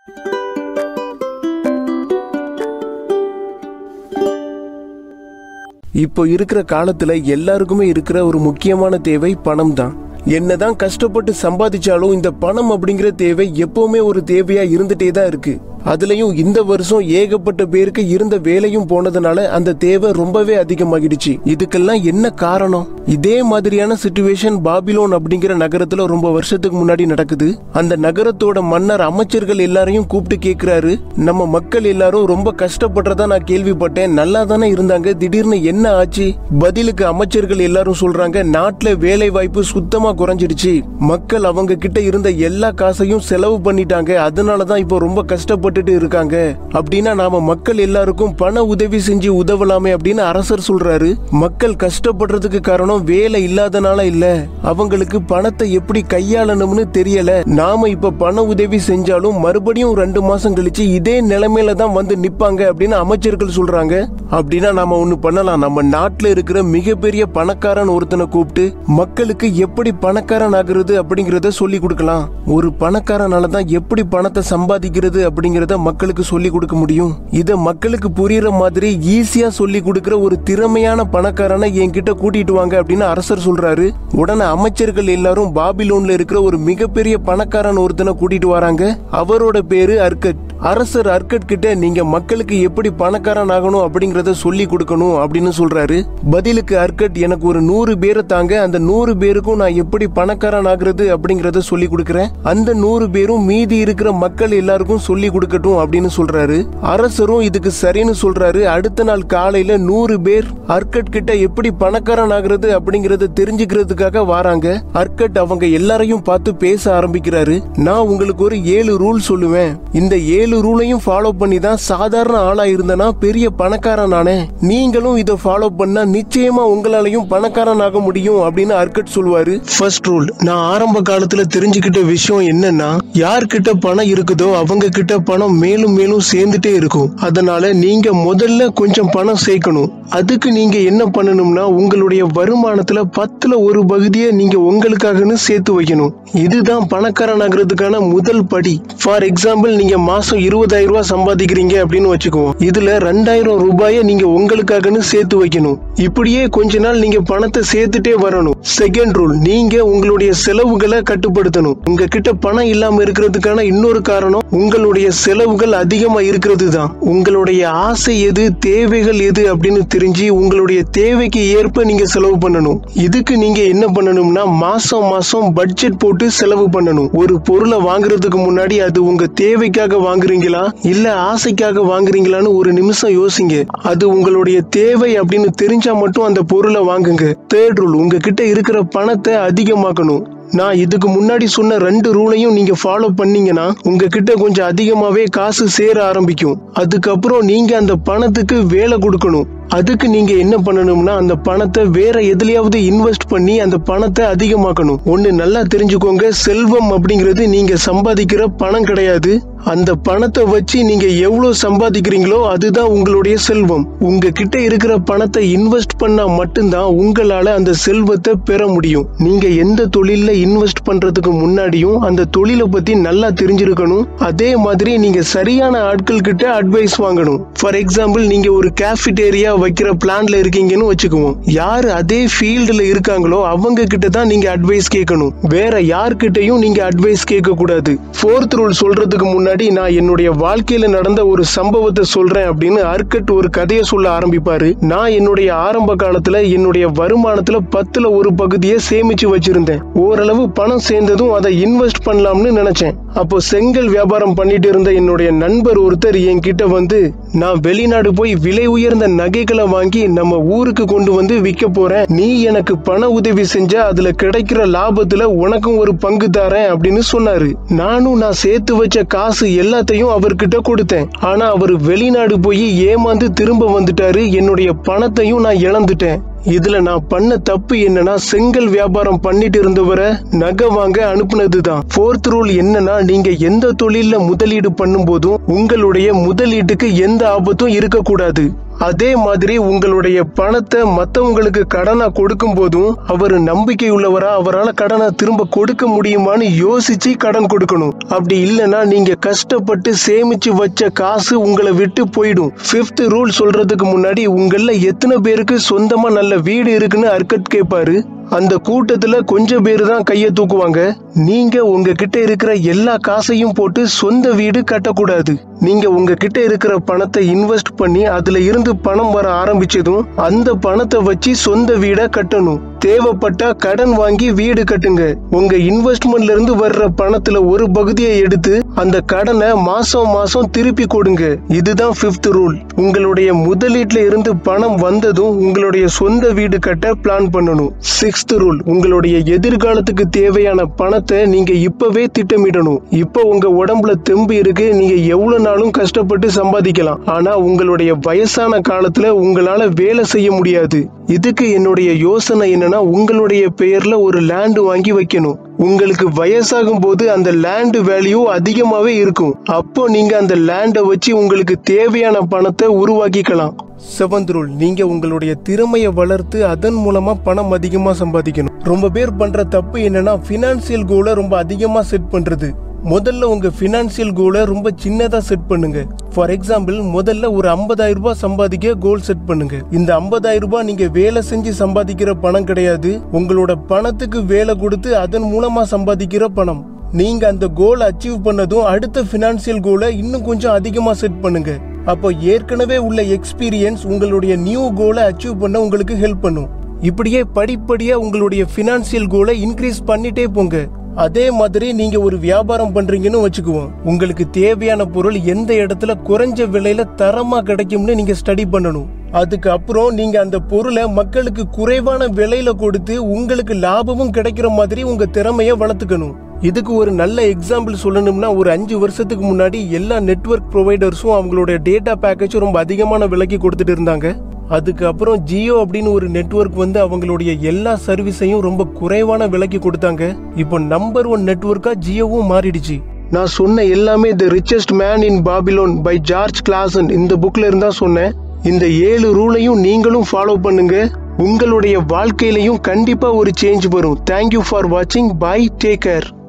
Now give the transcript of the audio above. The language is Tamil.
இப்போ இருக்கிற காலத்துல எல்லாருக்குமே இருக்கிற ஒரு முக்கியமான தேவை பணம் தான் என்னதான் கஷ்டப்பட்டு சம்பாதிச்சாலும் இந்த பணம் அப்படிங்கிற தேவை எப்பவுமே ஒரு தேவையா இருந்துட்டே தான் இருக்கு அதுலயும் இந்த வருஷம் ஏகப்பட்ட பேருக்கு இருந்த வேலையும் போனதுனால அந்த தேவை ரொம்பவே அதிகமாகிடுச்சு இதுக்கெல்லாம் என்ன காரணம் இதே மாதிரியான சுச்சுவேஷன் பாபிலோன் அப்படிங்கிற நகரத்துல ரொம்ப வருஷத்துக்கு முன்னாடி நடக்குது அந்த நகரத்தோட மன்னர் அமைச்சர்கள் எல்லாரையும் கூப்பிட்டு கேக்குறாரு நம்ம மக்கள் எல்லாரும் ரொம்ப கஷ்டப்படுறதா நான் கேள்விப்பட்டேன் நல்லா தானே இருந்தாங்க திடீர்னு என்ன ஆச்சு பதிலுக்கு அமைச்சர்கள் எல்லாரும் சொல்றாங்க நாட்டுல வேலை வாய்ப்பு சுத்தமா குறைஞ்சிடுச்சு மக்கள் அவங்க கிட்ட இருந்த எல்லா காசையும் செலவு பண்ணிட்டாங்க அதனாலதான் இப்போ ரொம்ப கஷ்டப்பட்டுட்டு இருக்காங்க அப்படின்னா நாம மக்கள் எல்லாருக்கும் பண உதவி செஞ்சு உதவலாமே அப்படின்னு அரசர் சொல்றாரு மக்கள் கஷ்டப்படுறதுக்கு காரணம் வேலை இல்லாதனால இல்ல அவங்களுக்கு பணத்தை எப்படி கையாளணும்னு தெரியல நாம இப்ப பண உதவி செஞ்சாலும் மறுபடியும் ரெண்டு மாசம் கழிச்சு இதே நிலைமையில தான் வந்து நிப்பாங்க அப்படின்னு அமைச்சர்கள் சொல்றாங்க அப்படின்னா நாம ஒண்ணு பண்ணலாம் நம்ம நாட்டுல இருக்கிற மிகப்பெரிய பணக்காரன் ஒருத்தனை கூப்பிட்டு மக்களுக்கு எப்படி பணக்காரன் ஆகுறது அப்படிங்கறத சொல்லி கொடுக்கலாம் ஒரு பணக்காரனால தான் எப்படி பணத்தை சம்பாதிக்கிறது அப்படிங்கறத மக்களுக்கு சொல்லி கொடுக்க முடியும் இத மக்களுக்கு புரியுற மாதிரி ஈஸியா சொல்லி கொடுக்கிற ஒரு திறமையான பணக்காரனை என்கிட்ட கூட்டிட்டு வாங்க அப்படின்னு அரசர் சொல்றாரு உடனே அமைச்சர்கள் எல்லாரும் பாபிலோன்ல இருக்கிற ஒரு மிகப்பெரிய பணக்காரன் ஒருத்தனை கூட்டிட்டு வராங்க அவரோட பேரு அர்கட் அரசர் அர்கட் கிட்ட நீங்க மக்களுக்கு எப்படி பணக்காரன் ஆகணும் அப்படிங்கறத சொல்லி கொடுக்கணும் அப்படின்னு சொல்றாரு பதிலுக்கு அர்கட் எனக்கு ஒரு நூறு பேரை தாங்க அந்த நூறு பேருக்கும் நான் எப்படி பணக்காரன் ஆகுறது அப்படிங்கறத சொல்லி கொடுக்கறேன் அந்த நூறு பேரும் மீதி இருக்கிற மக்கள் எல்லாருக்கும் சொல்லி கொடுக்கட்டும் அப்படின்னு சொல்றாரு அரசரும் இதுக்கு சரின்னு சொல்றாரு அடுத்த நாள் காலையில நூறு பேர் அர்கட் கிட்ட எப்படி பணக்காரன் ஆகுறது அப்படிங்கறத தெரிஞ்சுக்கிறதுக்காக வராங்க அர்கட் அவங்க எல்லாரையும் பார்த்து பேச ஆரம்பிக்கிறாரு நான் உங்களுக்கு ஒரு ஏழு ரூல் சொல்லுவேன் இந்த ஏழு ரூலையும் ஃபாலோ பண்ணி தான் சாதாரண ஆளா இருந்தனா பெரிய பணக்காரன் ஆனே நீங்களும் இதை ஃபாலோ பண்ணா நிச்சயமா உங்களாலையும் பணக்காரன் ஆக முடியும் அப்படின்னு அர்கட் சொல்லுவாரு ஃபர்ஸ்ட் ரூல் நான் ஆரம்ப காலத்துல தெரிஞ்சுக்கிட்ட விஷயம் என்னன்னா யார்கிட்ட பணம் இருக்குதோ அவங்க கிட்ட பணம் மேலும் மேலும் சேர்ந்துட்டே இருக்கும் அதனால நீங்க முதல்ல கொஞ்சம் பணம் சேர்க்கணும் அதுக்கு நீங்க என்ன பண்ணணும்னா உங்களுடைய வருமானத்துல பத்துல ஒரு பகுதியை நீங்க உங்களுக்காகன்னு சேர்த்து வைக்கணும் இதுதான் பணக்காரன் ஆகிறதுக்கான முதல் படி ஃபார் எக்ஸாம்பிள் நீங்க மாசம் இருபதாயிரம் ரூபாய் சம்பாதிக்கிறீங்க அப்படின்னு வச்சுக்குவோம் இதுல ரெண்டாயிரம் ரூபாயை நீங்க உங்களுக்காகன்னு சேர்த்து வைக்கணும் இப்படியே கொஞ்ச நாள் நீங்க பணத்தை சேர்த்துட்டே வரணும் செகண்ட் ரூல் நீங்க உங்களுடைய செலவுகளை கட்டுப்படுத்தணும் உங்ககிட்ட பணம் இல்லாம இருக்கிறதுக்கான இன்னொரு காரணம் உங்களுடைய செலவுகள் அதிகமா இருக்கிறது தான் உங்களுடைய ஆசை எது தேவைகள் எது அப்படின்னு தெரிஞ்சு உங்களுடைய தேவைக்கு ஏற்ப நீங்க செலவு பண்ணணும் இதுக்கு நீங்க என்ன பண்ணணும்னா மாசம் மாசம் பட்ஜெட் போட்டு செலவு பண்ணணும் ஒரு பொருளை வாங்குறதுக்கு முன்னாடி அது உங்க தேவைக்காக வாங்குறீங்களா இல்ல ஆசைக்காக வாங்குறீங்களான்னு ஒரு நிமிஷம் யோசிங்க அது உங்களுடைய தேவை அப்படின்னு தெரிஞ்சா மட்டும் அந்த பொருளை வாங்குங்க தேர்ட் ரூல் உங்ககிட்ட இருக்கிற பணத்தை அதிகமாக்கணும் நான் இதுக்கு முன்னாடி சொன்ன ரெண்டு ரூலையும் நீங்க ஃபாலோ பண்ணீங்கன்னா உங்ககிட்ட கொஞ்சம் அதிகமாவே காசு சேர ஆரம்பிக்கும் அதுக்கப்புறம் நீங்க அந்த பணத்துக்கு வேலை கொடுக்கணும் அதுக்கு நீங்க என்ன பண்ணணும்னா அந்த பணத்தை வேற எதுலயாவது இன்வெஸ்ட் பண்ணி அந்த பணத்தை அதிகமாக்கணும் ஒண்ணு நல்லா தெரிஞ்சுக்கோங்க செல்வம் அப்படிங்கிறது நீங்க சம்பாதிக்கிற பணம் கிடையாது அந்த பணத்தை வச்சு நீங்க எவ்வளவு சம்பாதிக்கிறீங்களோ அதுதான் உங்களுடைய செல்வம் உங்ககிட்ட இருக்கிற பணத்தை இன்வெஸ்ட் பண்ணா மட்டும்தான் உங்களால அந்த செல்வத்தை பெற முடியும் நீங்க எந்த தொழில்ல இன்வெஸ்ட் பண்றதுக்கு முன்னாடியும் அந்த தொழிலை பத்தி நல்லா தெரிஞ்சிருக்கணும் அதே மாதிரி நீங்க சரியான ஆட்கள் கிட்ட அட்வைஸ் வாங்கணும் ஃபார் எக்ஸாம்பிள் நீங்க ஒரு கேஃபிடேரியா வைக்கிற பிளான்ல இருக்கீங்கன்னு வச்சுக்குவோம் யாரு அதே ஃபீல்டுல இருக்காங்களோ அவங்க கிட்ட தான் நீங்க அட்வைஸ் கேட்கணும் வேற யார்கிட்டயும் நீங்க அட்வைஸ் கேட்க கூடாது ஃபோர்த் ரூல் சொல்றதுக்கு முன்னாடி நான் என்னுடைய வாழ்க்கையில நடந்த ஒரு சம்பவத்தை சொல்றேன் அப்படின்னு அர்கட் ஒரு கதையை சொல்ல ஆரம்பிப்பாரு நான் என்னுடைய ஆரம்ப காலத்துல என்னுடைய வருமானத்துல பத்துல ஒரு பகுதியை சேமிச்சு வச்சிருந்தேன் ஓரளவு பணம் சேர்ந்ததும் அதை இன்வெஸ்ட் பண்ணலாம்னு நினைச்சேன் அப்போ செங்கல் வியாபாரம் பண்ணிட்டு இருந்த என்னுடைய நண்பர் ஒருத்தர் என்கிட்ட வந்து நான் வெளிநாடு போய் விலை உயர்ந்த நகைகளை வாங்கி நம்ம ஊருக்கு கொண்டு வந்து விற்க போறேன் நீ எனக்கு பண உதவி செஞ்சா அதுல கிடைக்கிற லாபத்துல உனக்கும் ஒரு பங்கு தரேன் அப்படின்னு சொன்னாரு நானும் நான் சேர்த்து வச்ச காசு எல்லாத்தையும் அவர்கிட்ட கொடுத்தேன் ஆனா அவர் வெளிநாடு போய் ஏமாந்து திரும்ப வந்துட்டாரு என்னுடைய பணத்தையும் நான் இழந்துட்டேன் இதுல நான் பண்ண தப்பு என்னன்னா செங்கல் வியாபாரம் பண்ணிட்டு இருந்தவரை நகை வாங்க அனுப்புனதுதான் ஃபோர்த் ரூல் என்னன்னா நீங்க எந்த தொழில்ல முதலீடு பண்ணும்போதும் உங்களுடைய முதலீட்டுக்கு எந்த ஆபத்தும் இருக்கக்கூடாது அதே மாதிரி உங்களுடைய பணத்தை மத்தவங்களுக்கு கடனா கொடுக்கும் போதும் அவர் நம்பிக்கை உள்ளவரா அவரால் கடனை திரும்ப கொடுக்க முடியுமான்னு யோசிச்சு கடன் கொடுக்கணும் அப்படி இல்லைன்னா நீங்க கஷ்டப்பட்டு சேமிச்சு வச்ச காசு உங்களை விட்டு போயிடும் ஃபிஃப்த் ரூல் சொல்றதுக்கு முன்னாடி உங்கள எத்தனை பேருக்கு சொந்தமா நல்ல வீடு இருக்குன்னு அர்க்கட் கேட்பாரு அந்த கூட்டத்துல கொஞ்சம் பேர் தான் கைய தூக்குவாங்க நீங்க உங்ககிட்ட இருக்கிற எல்லா காசையும் போட்டு சொந்த வீடு கட்டக்கூடாது நீங்க உங்ககிட்ட இருக்கிற பணத்தை இன்வெஸ்ட் பண்ணி அதுல இருந்து பணம் வர ஆரம்பிச்சதும் அந்த பணத்தை வச்சு சொந்த வீட கட்டணும் தேவைப்பட்டா கடன் வாங்கி வீடு கட்டுங்க உங்க இன்வெஸ்ட்மெண்ட்ல இருந்து வர்ற பணத்துல ஒரு பகுதியை எடுத்து அந்த கடனை மாசம் மாசம் திருப்பி கொடுங்க இதுதான் ஃபிஃப்த் ரூல் உங்களுடைய முதலீட்டுல இருந்து பணம் வந்ததும் உங்களுடைய சொந்த வீடு கட்ட பிளான் பண்ணணும் சிக்ஸ்த் ரூல் உங்களுடைய எதிர்காலத்துக்கு தேவையான பணத்தை நீங்க இப்பவே திட்டமிடணும் இப்போ உங்க உடம்புல தெம்பு இருக்கு நீங்க எவ்வளவு நாளும் கஷ்டப்பட்டு சம்பாதிக்கலாம் ஆனா உங்களுடைய வயசான காலத்துல உங்களால வேலை செய்ய முடியாது இதுக்கு என்னுடைய யோசனை என்னன்னா உங்களுடைய பெயர்ல ஒரு லேண்ட் வாங்கி வைக்கணும் உங்களுக்கு வயசாகும் போது அந்த லேண்ட் வேல்யூ அதிகமாவே இருக்கும் அப்போ நீங்க அந்த லேண்டை வச்சு உங்களுக்கு தேவையான பணத்தை உருவாக்கிக்கலாம் செவன்த் ரூல் நீங்க உங்களுடைய திறமையை வளர்த்து அதன் மூலமா பணம் அதிகமா சம்பாதிக்கணும் ரொம்ப பேர் பண்ற தப்பு என்னன்னா பினான்சியல் கோலை ரொம்ப அதிகமா செட் பண்றது முதல்ல உங்க பினான்சியல் கோலை ரொம்ப சின்னதா செட் பண்ணுங்க ஃபார் எக்ஸாம்பிள் முதல்ல ஒரு 50000 ரூபாய் சம்பாதிக்க கோல் செட் பண்ணுங்க இந்த 50000 ரூபாய் நீங்க வேலை செஞ்சு சம்பாதிக்கிற பணம் கிடையாது உங்களோட பணத்துக்கு வேலை கொடுத்து அதன் மூலமா சம்பாதிக்கிற பணம் நீங்க அந்த கோல் அச்சீவ் பண்ணதும் அடுத்த பினான்சியல் கோலை இன்னும் கொஞ்சம் அதிகமா செட் பண்ணுங்க அப்போ ஏற்கனவே உள்ள எக்ஸ்பீரியன்ஸ் உங்களுடைய நியூ கோலை அச்சீவ் பண்ண உங்களுக்கு ஹெல்ப் பண்ணும் இப்படியே படிப்படியா உங்களுடைய பினான்சியல் கோலை இன்க்ரீஸ் பண்ணிட்டே போங்க அதே மாதிரி நீங்க ஒரு வியாபாரம் பண்றீங்கன்னு வச்சுக்குவோம் உங்களுக்கு தேவையான பொருள் எந்த இடத்துல குறைஞ்ச விலையில தரமா கிடைக்கும்னு நீங்க ஸ்டடி பண்ணணும் அதுக்கு அப்புறம் நீங்க அந்த பொருளை மக்களுக்கு குறைவான விலையில கொடுத்து உங்களுக்கு லாபமும் கிடைக்கிற மாதிரி உங்க திறமைய வளர்த்துக்கணும் இதுக்கு ஒரு நல்ல எக்ஸாம்பிள் சொல்லணும்னா ஒரு அஞ்சு வருஷத்துக்கு முன்னாடி எல்லா நெட்வொர்க் ப்ரொவைடர்ஸும் அவங்களோட டேட்டா பேக்கேஜ் ரொம்ப அதிகமான விலைக்கு கொடுத்துட்டு இருந்தாங்க அதுக்கப்புறம் ஜியோ அப்படின்னு ஒரு நெட்வொர்க் வந்து அவங்களுடைய எல்லா சர்வீஸையும் ரொம்ப குறைவான விலைக்கு கொடுத்தாங்க இப்போ நம்பர் ஒன் நெட்வொர்க்கா ஜியோவும் மாறிடுச்சு நான் சொன்ன எல்லாமே the richest man in Babylon by George Clason இந்த புக்ல இருந்தா சொன்னேன் இந்த ஏழு ரூலையும் நீங்களும் ஃபாலோ பண்ணுங்க உங்களுடைய வாழ்க்கையிலையும் கண்டிப்பா ஒரு சேஞ்ச் வரும் தேங்க்யூ ஃபார் வாட்சிங் பை டேக் கேர்